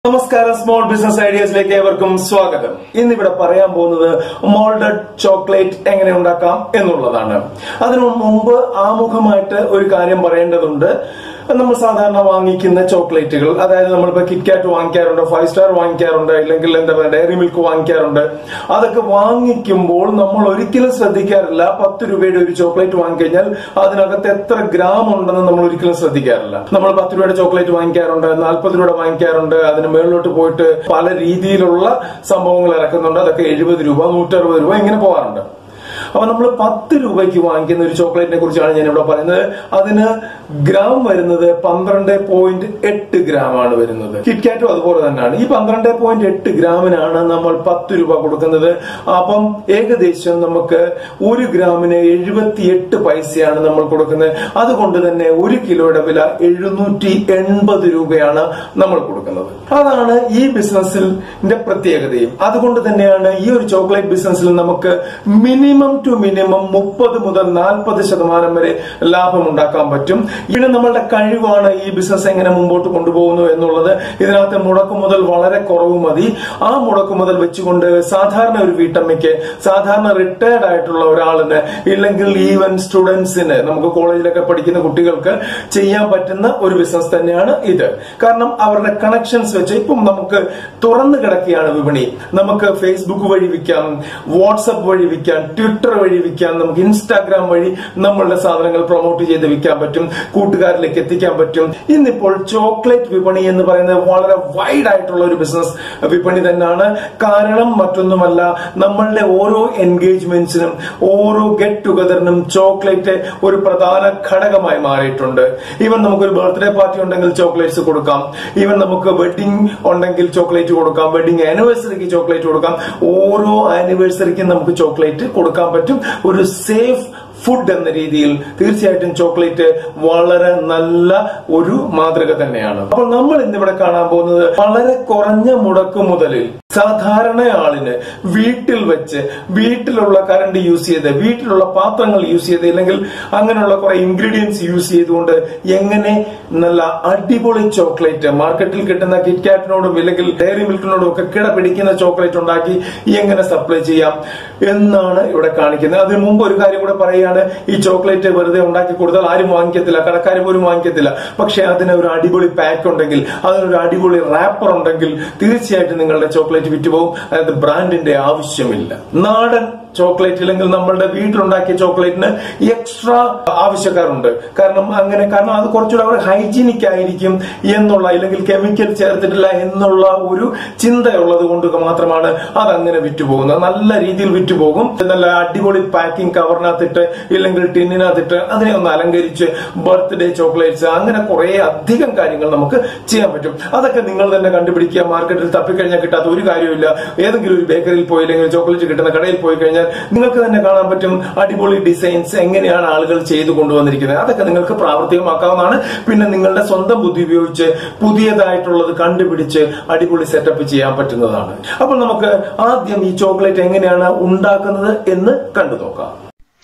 നമസ്കാരം small business ഐഡിയാസിലേക്ക് ഏവർക്കും സ്വാഗതം ഇന്നിവിടെ പറയാൻ പോകുന്നത് മോൾഡഡ് ചോക്ലേറ്റ് എങ്ങനെ ഉണ്ടാക്കാം എന്നുള്ളതാണ് അതിനു മുമ്പ് ആമുഖമായിട്ട് ഒരു കാര്യം പറയേണ്ടതുണ്ട് നമ്മൾ സാധാരണ വാങ്ങിക്കുന്ന ചോക്ലേറ്റുകൾ അതായത് നമ്മളിപ്പോ കിറ്റ്കാറ്റ് വാങ്ങിക്കാറുണ്ട് ഫൈവ് സ്റ്റാർ വാങ്ങിക്കാറുണ്ട് ഇല്ലെങ്കിൽ എന്താ പറയുക ഡയറി മിൽക്ക് വാങ്ങിക്കാറുണ്ട് അതൊക്കെ വാങ്ങിക്കുമ്പോൾ നമ്മൾ ഒരിക്കലും ശ്രദ്ധിക്കാറില്ല പത്ത് രൂപയുടെ ഒരു ചോക്ലേറ്റ് വാങ്ങിക്കഴിഞ്ഞാൽ അതിനകത്ത് എത്ര ഗ്രാം ഉണ്ടെന്ന് നമ്മൾ ഒരിക്കലും ശ്രദ്ധിക്കാറില്ല നമ്മൾ പത്ത് രൂപയുടെ ചോക്ലേറ്റ് വാങ്ങിക്കാറുണ്ട് നാൽപ്പത് രൂപയുടെ വാങ്ങിക്കാറുണ്ട് അതിന് മുകളിലോട്ട് പോയിട്ട് പല രീതിയിലുള്ള സംഭവങ്ങൾ ഇറക്കുന്നുണ്ട് അതൊക്കെ എഴുപത് രൂപ നൂറ്ററുപത് രൂപ ഇങ്ങനെ പോകാറുണ്ട് അപ്പൊ നമ്മൾ പത്ത് രൂപയ്ക്ക് വാങ്ങിക്കുന്ന ഒരു ചോക്ലേറ്റിനെ കുറിച്ചാണ് ഞാൻ ഇവിടെ പറയുന്നത് അതിന് ഗ്രാം വരുന്നത് പന്ത്രണ്ട് പോയിന്റ് എട്ട് ഗ്രാം ആണ് വരുന്നത് കിറ്റ്കാറ്റും അതുപോലെ തന്നെയാണ് ഈ പന്ത്രണ്ട് പോയിന്റ് എട്ട് ഗ്രാമിനാണ് നമ്മൾ പത്ത് രൂപ കൊടുക്കുന്നത് അപ്പം ഏകദേശം നമുക്ക് ഒരു ഗ്രാമിന് എഴുപത്തിയെട്ട് പൈസയാണ് നമ്മൾ കൊടുക്കുന്നത് അതുകൊണ്ട് തന്നെ ഒരു കിലോയുടെ വില എഴുന്നൂറ്റി എൺപത് രൂപയാണ് നമ്മൾ കൊടുക്കുന്നത് അതാണ് ഈ ബിസിനസ്സിന്റെ പ്രത്യേകതയും അതുകൊണ്ട് തന്നെയാണ് ഈ ഒരു ചോക്ലേറ്റ് ബിസിനസ്സിൽ നമുക്ക് മിനിമം ടു മിനിമം മുപ്പത് മുതൽ നാൽപ്പത് ശതമാനം വരെ ലാഭം ഉണ്ടാക്കാൻ പറ്റും പിന്നെ നമ്മളുടെ കഴിവാണ് ഈ ബിസിനസ് എങ്ങനെ മുമ്പോട്ട് കൊണ്ടുപോകുന്നു എന്നുള്ളത് ഇതിനകത്ത് മുടക്കുമുതൽ വളരെ കുറവ് മതി ആ മുടക്കുമുതൽ വെച്ചുകൊണ്ട് സാധാരണ ഒരു വീട്ടമ്മയ്ക്ക് സാധാരണ റിട്ടയർഡ് ആയിട്ടുള്ള ഒരാളിന് ഇല്ലെങ്കിൽ ഈവൻ സ്റ്റുഡൻസിന് നമുക്ക് കോളേജിലൊക്കെ പഠിക്കുന്ന കുട്ടികൾക്ക് ചെയ്യാൻ പറ്റുന്ന ഒരു ബിസിനസ് തന്നെയാണ് ഇത് കാരണം അവരുടെ കണക്ഷൻസ് വെച്ച് ഇപ്പം നമുക്ക് തുറന്നു കിടക്കുകയാണ് വിപണി നമുക്ക് ഫേസ്ബുക്ക് വഴി വിൽക്കാം വാട്സപ്പ് വഴി വിൽക്കാം ട്വിറ്റർ വഴി വിൽക്കാം നമുക്ക് ഇൻസ്റ്റാഗ്രാം വഴി നമ്മളുടെ സാധനങ്ങൾ പ്രൊമോട്ട് ചെയ്ത് വിൽക്കാൻ പറ്റും കൂട്ടുകാരിലേക്ക് എത്തിക്കാൻ പറ്റും ഇന്നിപ്പോൾ ചോക്ലേറ്റ് വിപണി എന്ന് പറയുന്നത് വളരെ വൈഡ് ആയിട്ടുള്ള ഒരു ബിസിനസ് വിപണി തന്നെയാണ് കാരണം മറ്റൊന്നുമല്ല നമ്മളുടെ ഓരോ എൻഗേജ്മെന്റ്സിനും ഓരോ ഗെറ്റ് ടുഗദറിനും ചോക്ലേറ്റ് ഒരു പ്രധാന ഘടകമായി മാറിയിട്ടുണ്ട് ഈവൻ നമുക്കൊരു ബർത്ത്ഡേ പാർട്ടി ഉണ്ടെങ്കിൽ ചോക്ലേറ്റ്സ് കൊടുക്കാം ഈവൻ നമുക്ക് വെഡിങ് ഉണ്ടെങ്കിൽ ചോക്ലേറ്റ് കൊടുക്കാം വെഡിങ് ആനിവേഴ്സറിക്ക് ചോക്ലേറ്റ് കൊടുക്കാം ഓരോ ആനിവേഴ്സറിക്കും നമുക്ക് ചോക്ലേറ്റ് കൊടുക്കാൻ പറ്റും ഒരു സേഫ് ഫുഡ് എന്ന രീതിയിൽ തീർച്ചയായിട്ടും ചോക്ലേറ്റ് വളരെ നല്ല ഒരു മാതൃക തന്നെയാണ് അപ്പോൾ നമ്മൾ ഇന്നിവിടെ കാണാൻ പോകുന്നത് വളരെ കുറഞ്ഞ മുടക്ക് മുതലിൽ സാധാരണ ആളിന് വീട്ടിൽ വെച്ച് വീട്ടിലുള്ള കറണ്ട് യൂസ് ചെയ്ത് വീട്ടിലുള്ള പാത്രങ്ങൾ യൂസ് ചെയ്ത് ഇല്ലെങ്കിൽ അങ്ങനെയുള്ള കുറെ ഇൻഗ്രീഡിയൻസ് യൂസ് ചെയ്തുകൊണ്ട് എങ്ങനെ നല്ല അടിപൊളി ചോക്ലേറ്റ് മാർക്കറ്റിൽ കിട്ടുന്ന കിറ്റ്കാറ്റിനോടും ഇല്ലെങ്കിൽ ഡയറി മിൽക്കിനോടും ഒക്കെ കിട പിടിക്കുന്ന ചോക്ലേറ്റ് ഉണ്ടാക്കി എങ്ങനെ സപ്ലൈ ചെയ്യാം എന്നാണ് ഇവിടെ കാണിക്കുന്നത് അതിനു മുമ്പ് ഒരു കാര്യം കൂടെ പറയുകയാണ് ഈ ചോക്ലേറ്റ് വെറുതെ ഉണ്ടാക്കി കൊടുത്താൽ ആരും വാങ്ങിക്കത്തില്ല കടക്കാർ പോലും വാങ്ങിക്കത്തില്ല പക്ഷെ അതിന് ഒരു അടിപൊളി പാക്ക് ഉണ്ടെങ്കിൽ അതിനൊരു അടിപൊളി റാപ്പർ ഉണ്ടെങ്കിൽ തീർച്ചയായിട്ടും നിങ്ങളുടെ ചോക്ലേറ്റ് വിറ്റുപോകും അതായത് ബ്രാൻഡിന്റെ ആവശ്യമില്ല നാടൻ ചോക്ലേറ്റ് ഇല്ലെങ്കിൽ നമ്മളുടെ വീട്ടിലുണ്ടാക്കിയ ചോക്ലേറ്റിന് എക്സ്ട്രാ ആവശ്യക്കാരുണ്ട് കാരണം അങ്ങനെ കാരണം അത് കുറച്ചുകൂടെ അവർ ഹൈജീനിക് ആയിരിക്കും എന്നുള്ള ഇല്ലെങ്കിൽ കെമിക്കൽ ചേർത്തിട്ടില്ല എന്നുള്ള ഒരു ചിന്തയുള്ളത് കൊണ്ട് മാത്രമാണ് അത് അങ്ങനെ വിറ്റുപോകുന്നത് നല്ല രീതിയിൽ വിറ്റുപോകും നല്ല അടിപൊളി പാക്കിംഗ് കവറിനകത്തിട്ട് ഇല്ലെങ്കിൽ ടിന്നിനകത്തിട്ട് അതിനെ ഒന്ന് അലങ്കരിച്ച് ബർത്ത്ഡേ ചോക്ലേറ്റ്സ് അങ്ങനെ കുറെ അധികം കാര്യങ്ങൾ നമുക്ക് ചെയ്യാൻ പറ്റും അതൊക്കെ നിങ്ങൾ തന്നെ കണ്ടുപിടിക്കുക മാർക്കറ്റിൽ തപ്പിക്കഴിഞ്ഞാൽ കിട്ടാത്ത ഒരു കാര്യമില്ല ഏതെങ്കിലും ഒരു ബേക്കറിയിൽ പോയി അല്ലെങ്കിൽ ചോക്ലേറ്റ് കിട്ടുന്ന കടയിൽ പോയി കഴിഞ്ഞാൽ നിങ്ങൾക്ക് തന്നെ കാണാൻ പറ്റും അടിപൊളി ഡിസൈൻസ് എങ്ങനെയാണ് ആളുകൾ ചെയ്തു കൊണ്ടുവന്നിരിക്കുന്നത് അതൊക്കെ നിങ്ങൾക്ക് പ്രാവർത്തികമാക്കാവുന്നതാണ് പിന്നെ നിങ്ങളുടെ സ്വന്തം ബുദ്ധി ഉപയോഗിച്ച് പുതിയതായിട്ടുള്ളത് കണ്ടുപിടിച്ച് അടിപൊളി സെറ്റപ്പ് ചെയ്യാൻ പറ്റുന്നതാണ് അപ്പോൾ നമുക്ക് ആദ്യം ഈ ചോക്ലേറ്റ് എങ്ങനെയാണ് ഉണ്ടാക്കുന്നത് എന്ന് കണ്ടു നോക്കാം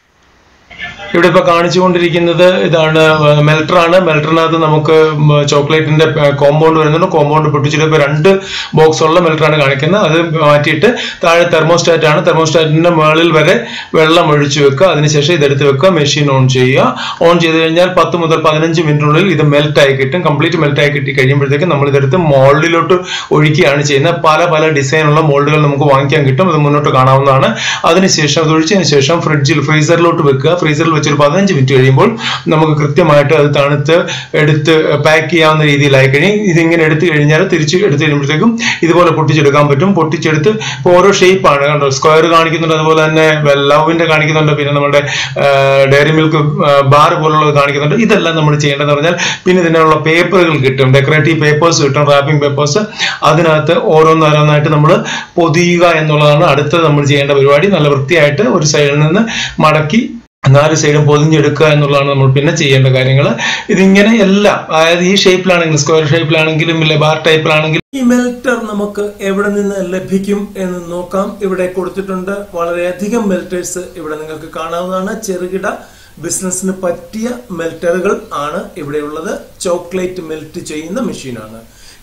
ഇവിടെ ഇപ്പൊ കാണിച്ചുകൊണ്ടിരിക്കുന്നത് ഇതാണ് മെൽറ്റർ ആണ് മെൽറ്ററിനകത്ത് നമുക്ക് ചോക്ലേറ്റിന്റെ കോമ്പൗണ്ട് വരുന്നുണ്ട് കോമ്പൗണ്ട് പൊട്ടിച്ചിട്ട് ഇപ്പൊ രണ്ട് ബോക്സ് ഉള്ള മെൽറ്റർ ആണ് കാണിക്കുന്നത് അത് മാറ്റിയിട്ട് താഴെ തെർമോസ്റ്റാറ്റ് ആണ് തെർമോസ്റ്റാറ്റിന്റെ മുകളിൽ വരെ വെള്ളം ഒഴിച്ചു വെക്കുക അതിനുശേഷം ഇതെടുത്ത് വെക്കുക മെഷീൻ ഓൺ ചെയ്യുക ഓൺ ചെയ്ത് കഴിഞ്ഞാൽ പത്ത് മുതൽ പതിനഞ്ച് മിനിറ്റിനുള്ളിൽ ഇത് മെൽറ്റ് ആയി കിട്ടും കംപ്ലീറ്റ് മെൽറ്റ് ആയി കിട്ടി കഴിയുമ്പോഴത്തേക്ക് നമ്മൾ ഇതെടുത്ത് മോൾഡിലോട്ട് ഒഴിക്കുകയാണ് ചെയ്യുന്നത് പല പല ഡിസൈനുള്ള മോൾഡുകൾ നമുക്ക് വാങ്ങിക്കാൻ കിട്ടും അത് മുന്നോട്ട് കാണാവുന്നതാണ് അതിനുശേഷം അത് ഒഴിച്ചതിന് ശേഷം ഫ്രിഡ്ജിൽ ഫ്രീസറിലോട്ട് വെക്കുക ഫ്രീസറിൽ വെച്ച് ഒരു പതിനഞ്ച് മിനിറ്റ് കഴിയുമ്പോൾ നമുക്ക് കൃത്യമായിട്ട് അത് തണുത്ത് എടുത്ത് പാക്ക് ചെയ്യാവുന്ന രീതിയിലായി കഴിയും ഇതിങ്ങനെ എടുത്തു കഴിഞ്ഞാൽ തിരിച്ച് എടുത്തു കഴിയുമ്പോഴത്തേക്കും ഇതുപോലെ പൊട്ടിച്ചെടുക്കാൻ പറ്റും പൊട്ടിച്ചെടുത്ത് ഇപ്പോൾ ഓരോ ഷേപ്പാണ് കണ്ടോ സ്ക്വയർ കാണിക്കുന്നുണ്ട് അതുപോലെ തന്നെ ലവിന്റെ കാണിക്കുന്നുണ്ട് പിന്നെ നമ്മുടെ ഡയറി മിൽക്ക് ബാർ പോലുള്ളത് കാണിക്കുന്നുണ്ട് ഇതെല്ലാം നമ്മൾ ചെയ്യേണ്ടതെന്ന് പറഞ്ഞാൽ പിന്നെ ഇതിനുള്ള പേപ്പറുകൾ കിട്ടും ഡെക്കറേറ്റീവ് പേപ്പേഴ്സ് കിട്ടും റാപ്പിംഗ് പേപ്പേഴ്സ് അതിനകത്ത് ഓരോന്നോരോന്നായിട്ട് നമ്മൾ പൊതിയുക എന്നുള്ളതാണ് അടുത്തത് നമ്മൾ ചെയ്യേണ്ട പരിപാടി നല്ല വൃത്തിയായിട്ട് ഒരു സൈഡിൽ നിന്ന് മടക്കി നാല് സൈഡും പൊതിഞ്ഞെടുക്കുക എന്നുള്ളതാണ് നമ്മൾ പിന്നെ ചെയ്യേണ്ട കാര്യങ്ങൾ ഇതിങ്ങനെ എല്ലാം അതായത് ഈ ഷേപ്പിലാണെങ്കിലും സ്ക്വയർ ഷേപ്പിലാണെങ്കിലും ഇല്ല ബാർ ടൈപ്പിലാണെങ്കിലും ഈ മെൽറ്റർ നമുക്ക് എവിടെ നിന്ന് ലഭിക്കും എന്ന് നോക്കാം ഇവിടെ കൊടുത്തിട്ടുണ്ട് വളരെയധികം മെൽറ്റേഴ്സ് ഇവിടെ നിങ്ങൾക്ക് കാണാവുന്നതാണ് ചെറുകിട ബിസിനസ്സിന് പറ്റിയ മെൽറ്ററുകൾ ആണ് ഇവിടെയുള്ളത് ചോക്ലേറ്റ് മെൽറ്റ് ചെയ്യുന്ന മെഷീനാണ്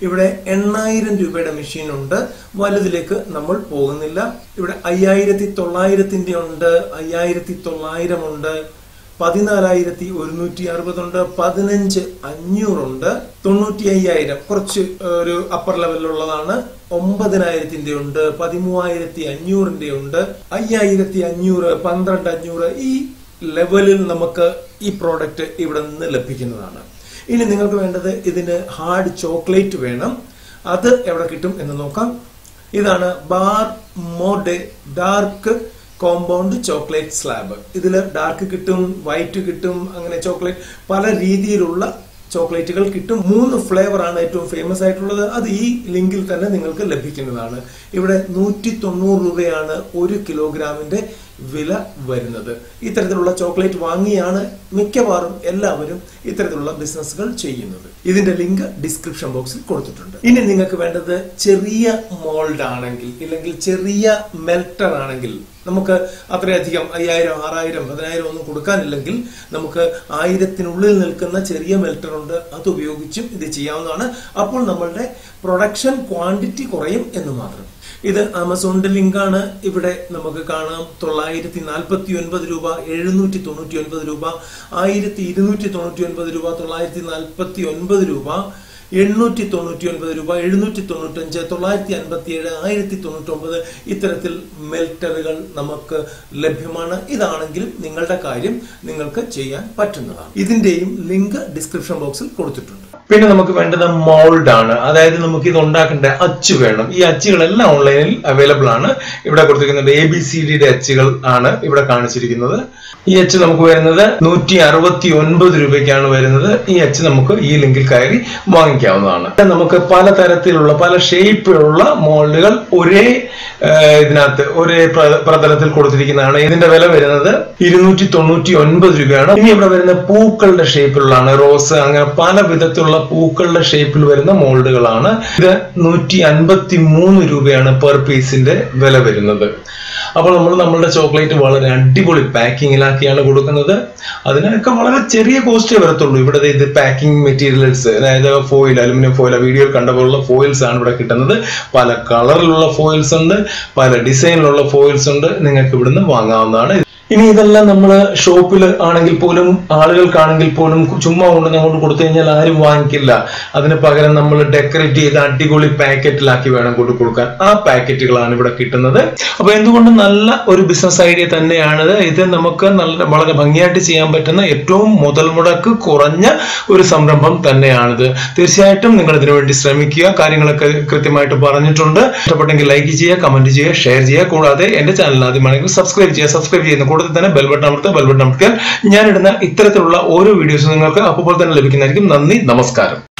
ഇവിടെ എണ്ണായിരം രൂപയുടെ മെഷീൻ ഉണ്ട് വലുതിലേക്ക് നമ്മൾ പോകുന്നില്ല ഇവിടെ അയ്യായിരത്തി തൊള്ളായിരത്തിന്റെ ഉണ്ട് അയ്യായിരത്തി തൊള്ളായിരം ഉണ്ട് പതിനാലായിരത്തി ഒരുന്നൂറ്റി അറുപതുണ്ട് പതിനഞ്ച് അഞ്ഞൂറുണ്ട് തൊണ്ണൂറ്റി അയ്യായിരം കുറച്ച് ഒരു അപ്പർ ലെവലിലുള്ളതാണ് ഒമ്പതിനായിരത്തിന്റെ ഉണ്ട് പതിമൂവായിരത്തി അഞ്ഞൂറിന്റെ ഉണ്ട് അയ്യായിരത്തി അഞ്ഞൂറ് പന്ത്രണ്ട് അഞ്ഞൂറ് ഈ ലെവലിൽ നമുക്ക് ഈ പ്രോഡക്റ്റ് ഇവിടെ നിന്ന് ലഭിക്കുന്നതാണ് ഇനി നിങ്ങൾക്ക് വേണ്ടത് ഇതിന് ഹാർഡ് ചോക്ലേറ്റ് വേണം അത് എവിടെ കിട്ടും എന്ന് നോക്കാം ഇതാണ് bar Morde dark compound chocolate slab ഇതിൽ ഡാർക്ക് കിട്ടും വൈറ്റ് കിട്ടും അങ്ങനെ ചോക്ലേറ്റ് പല രീതിയിലുള്ള ചോക്ലേറ്റുകൾ കിട്ടും മൂന്ന് ഫ്ലേവർ ആണ് ഏറ്റവും ഫേമസ് ആയിട്ടുള്ളത് അത് ഈ ലിങ്കിൽ തന്നെ നിങ്ങൾക്ക് ലഭിക്കുന്നതാണ് ഇവിടെ നൂറ്റി തൊണ്ണൂറ് രൂപയാണ് ഒരു കിലോഗ്രാമിന്റെ വില വരുന്നത് ഇത്തരത്തിലുള്ള ചോക്ലേറ്റ് വാങ്ങിയാണ് മിക്കവാറും എല്ലാവരും ഇത്തരത്തിലുള്ള ബിസിനസ്സുകൾ ചെയ്യുന്നത് ഇതിന്റെ ലിങ്ക് ഡിസ്ക്രിപ്ഷൻ ബോക്സിൽ കൊടുത്തിട്ടുണ്ട് ഇനി നിങ്ങൾക്ക് വേണ്ടത് ചെറിയ മോൾഡ് ആണെങ്കിൽ ഇല്ലെങ്കിൽ ചെറിയ മെൽറ്റർ ആണെങ്കിൽ നമുക്ക് അത്രയധികം അയ്യായിരം ആറായിരം പതിനായിരം ഒന്നും കൊടുക്കാനില്ലെങ്കിൽ നമുക്ക് ആയിരത്തിനുള്ളിൽ നിൽക്കുന്ന ചെറിയ മെൽറ്റർ ഉണ്ട് അത് ഉപയോഗിച്ചും ഇത് ചെയ്യാവുന്നതാണ് അപ്പോൾ നമ്മളുടെ പ്രൊഡക്ഷൻ ക്വാണ്ടിറ്റി കുറയും എന്ന് മാത്രം ഇത് ആമസോണിന്റെ ലിങ്കാണ് ഇവിടെ നമുക്ക് കാണാം തൊള്ളായിരത്തി നാൽപ്പത്തി ഒൻപത് രൂപ എഴുന്നൂറ്റി തൊണ്ണൂറ്റി ഒൻപത് രൂപ ആയിരത്തി ഇരുന്നൂറ്റി തൊണ്ണൂറ്റി ഒൻപത് രൂപ തൊള്ളായിരത്തി നാൽപ്പത്തി ഒൻപത് രൂപ എണ്ണൂറ്റി തൊണ്ണൂറ്റി ഒൻപത് രൂപ എഴുന്നൂറ്റി തൊണ്ണൂറ്റഞ്ച് തൊള്ളായിരത്തി അൻപത്തി ഏഴ് ആയിരത്തി തൊണ്ണൂറ്റി ഒമ്പത് ഇത്തരത്തിൽ മെൽറ്ററുകൾ നമുക്ക് ലഭ്യമാണ് ഇതാണെങ്കിൽ നിങ്ങളുടെ കാര്യം നിങ്ങൾക്ക് ചെയ്യാൻ പറ്റുന്നതാണ് ഇതിന്റെയും ലിങ്ക് ഡിസ്ക്രിപ്ഷൻ ബോക്സിൽ കൊടുത്തിട്ടുണ്ട് പിന്നെ നമുക്ക് വേണ്ടത് മോൾഡ് ആണ് അതായത് നമുക്ക് ഇത് ഉണ്ടാക്കേണ്ട അച്ച് വേണം ഈ അച്ചുകളെല്ലാം ഓൺലൈനിൽ അവൈലബിൾ ആണ് ഇവിടെ കൊടുത്തിരിക്കുന്നത് എ ബി സി ഡിയുടെ അച്ചുകൾ ആണ് ഇവിടെ കാണിച്ചിരിക്കുന്നത് ഈ അച്ച് നമുക്ക് വരുന്നത് നൂറ്റി അറുപത്തി ഒൻപത് രൂപയ്ക്കാണ് വരുന്നത് ഈ അച്ച് നമുക്ക് ഈ ലിങ്കിൽ കയറി വാങ്ങിക്കാവുന്നതാണ് നമുക്ക് പലതരത്തിലുള്ള പല ഷേപ്പിലുള്ള മോൾഡുകൾ ഒരേ ആ, ഇതിനകത്ത് ഒരേ പ്ര- പ്രതലത്തിൽ കൊടുത്തിരിക്കുന്നതാണ് ഇതിന്റെ വില വരുന്നത് ഇരുന്നൂറ്റി തൊണ്ണൂറ്റി ഒൻപത് രൂപയാണ് ഇനി ഇവിടെ വരുന്ന പൂക്കളുടെ ഷേപ്പിലുള്ളതാണ് റോസ് അങ്ങനെ പല വിധത്തിലുള്ള പൂക്കളുടെ ഷേപ്പിൽ വരുന്ന മോൾഡുകളാണ് ഇത് നൂറ്റി അൻപത്തി മൂന്ന് രൂപയാണ് പെർ പീസിന്റെ വില വരുന്നത് അപ്പോൾ നമ്മൾ നമ്മളുടെ ചോക്ലേറ്റ് വളരെ അടിപൊളി പാക്കിങ്ങിലാക്കിയാണ് കൊടുക്കുന്നത് അതിനൊക്കെ വളരെ ചെറിയ കോസ്റ്റേ വരത്തുള്ളൂ ഇവിടെ ദേ ഇത് പാക്കിംഗ് മെറ്റീരിയൽസ് അതായത് ഫോയിൽ അലുമിനിയം ഫോയിൽ വീഡിയോയിൽ കണ്ട പോലുള്ള ഫോയിൽസ് ആണ് ഇവിടെ കിട്ടുന്നത് പല കളറിലുള്ള ഫോയിൽസ് ഉണ്ട് പല ഡിസൈനിലുള്ള ഫോയിൽസ് ഉണ്ട് നിങ്ങൾക്ക് ഇവിടുന്ന് വാങ്ങാവുന്നതാണ് ഇനി ഇതെല്ലാം നമ്മൾ ഷോപ്പിൽ ആണെങ്കിൽ പോലും ആളുകൾക്കാണെങ്കിൽ പോലും ചുമ്മാ കൊണ്ട് അങ്ങോട്ട് കൊടുത്തു കഴിഞ്ഞാൽ ആരും വാങ്ങിക്കില്ല അതിന് പകരം നമ്മൾ ഡെക്കറേറ്റ് ചെയ്ത് അടിപൊളി പാക്കറ്റിലാക്കി വേണം കൊണ്ട് കൊടുക്കാൻ ആ പാക്കറ്റുകളാണ് ഇവിടെ കിട്ടുന്നത് അപ്പൊ എന്തുകൊണ്ട് നല്ല ഒരു ബിസിനസ് ഐഡിയ തന്നെയാണിത് ഇത് നമുക്ക് നല്ല വളരെ ഭംഗിയായിട്ട് ചെയ്യാൻ പറ്റുന്ന ഏറ്റവും മുതൽ മുടക്ക് കുറഞ്ഞ ഒരു സംരംഭം തന്നെയാണിത് തീർച്ചയായിട്ടും നിങ്ങൾ ഇതിനു വേണ്ടി ശ്രമിക്കുക കാര്യങ്ങളൊക്കെ കൃത്യമായിട്ട് പറഞ്ഞിട്ടുണ്ട് ഇഷ്ടപ്പെട്ടെങ്കിൽ ലൈക്ക് ചെയ്യുക കമന്റ് ചെയ്യുക ഷെയർ ചെയ്യുക കൂടാതെ എന്റെ ചാനൽ ആദ്യമാണെങ്കിൽ സബ്സ്ക്രൈബ് ചെയ്യുക സബ്സ്ക്രൈബ് ചെയ്യുന്ന കൂടുതൽ തന്നെ ബെൽ ബട്ടൺ അമർത്തുക ബെൽ ബട്ടൺ അമർത്തിയാൽ ഞാനിടുന്ന ഇത്തരത്തിലുള്ള ഓരോ വീഡിയോസും നിങ്ങൾക്ക് അപ്പോൾ തന്നെ ലഭിക്കുന്നതായിരിക്കും നന്ദി നമസ്കാരം